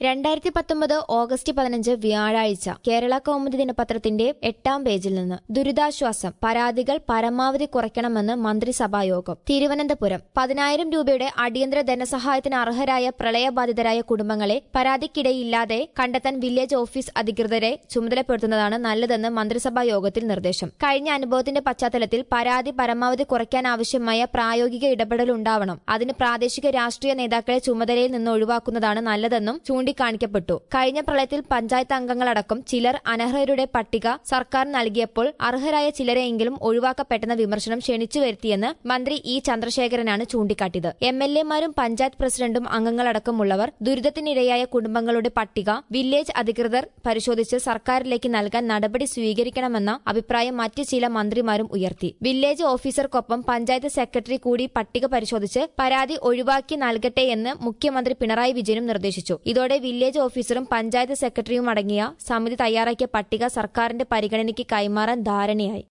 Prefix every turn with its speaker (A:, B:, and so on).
A: രണ്ടായിരത്തി പത്തൊമ്പത് ഓഗസ്റ്റ് പതിനഞ്ച് വ്യാഴാഴ്ച കേരള കൗമുദി ദിനപത്രത്തിന്റെ എട്ടാം പേജിൽ നിന്ന് ദുരിതാശ്വാസം പരാതികൾ പരമാവധി കുറയ്ക്കണമെന്ന് മന്ത്രിസഭായോഗം തിരുവനന്തപുരം പതിനായിരം രൂപയുടെ അടിയന്തര ധനസഹായത്തിന് അർഹരായ പ്രളയബാധിതരായ കുടുംബങ്ങളെ പരാതിക്കിടയില്ലാതെ കണ്ടെത്താൻ വില്ലേജ് ഓഫീസ് അധികൃതരെ ചുമതലപ്പെടുത്തുന്നതാണ് നല്ലതെന്ന് മന്ത്രിസഭാ യോഗത്തിൽ നിർദ്ദേശം കഴിഞ്ഞ അനുഭവത്തിന്റെ പശ്ചാത്തലത്തിൽ പരാതി പരമാവധി കുറയ്ക്കാനാവശ്യമായ പ്രായോഗിക ഇടപെടൽ ഉണ്ടാവണം അതിന് പ്രാദേശിക രാഷ്ട്രീയ നേതാക്കളെ ചുമതലയിൽ നിന്ന് ഒഴിവാക്കുന്നതാണ് നല്ലതെന്നും ചൂണ്ടിക്കാണിക്കപ്പെട്ടു കഴിഞ്ഞ പ്രളയത്തിൽ പഞ്ചായത്ത് അംഗങ്ങളടക്കം ചിലർ അനർഹരുടെ പട്ടിക സർക്കാർ നൽകിയപ്പോൾ അർഹരായ ചിലരെയെങ്കിലും ഒഴിവാക്കപ്പെട്ടെന്ന വിമർശനം ക്ഷണിച്ചു വരുത്തിയെന്ന് മന്ത്രി ഇ ചന്ദ്രശേഖരനാണ് ചൂണ്ടിക്കാട്ടിയത് എം എൽ എമാരും പഞ്ചായത്ത് പ്രസിഡന്റും അംഗങ്ങളടക്കമുള്ളവർ ദുരിതത്തിനിരയായ കുടുംബങ്ങളുടെ പട്ടിക വില്ലേജ് അധികൃതർ പരിശോധിച്ച് സർക്കാരിലേക്ക് നൽകാൻ നടപടി സ്വീകരിക്കണമെന്ന അഭിപ്രായം മറ്റ് ചില മന്ത്രിമാരും ഉയർത്തി വില്ലേജ് ഓഫീസർക്കൊപ്പം പഞ്ചായത്ത് സെക്രട്ടറി കൂടി പട്ടിക പരിശോധിച്ച് പരാതി ഒഴിവാക്കി നൽകട്ടെയെന്ന് മുഖ്യമന്ത്രി പിണറായി വിജയനും നിർദ്ദേശിച്ചു ഇതോടെ വില്ലേജ് ഓഫീസറും പഞ്ചായത്ത് സെക്രട്ടറിയും അടങ്ങിയ സമിതി തയ്യാറാക്കിയ പട്ടിക സർക്കാരിന്റെ പരിഗണനയ്ക്ക് കൈമാറാൻ ധാരണയായി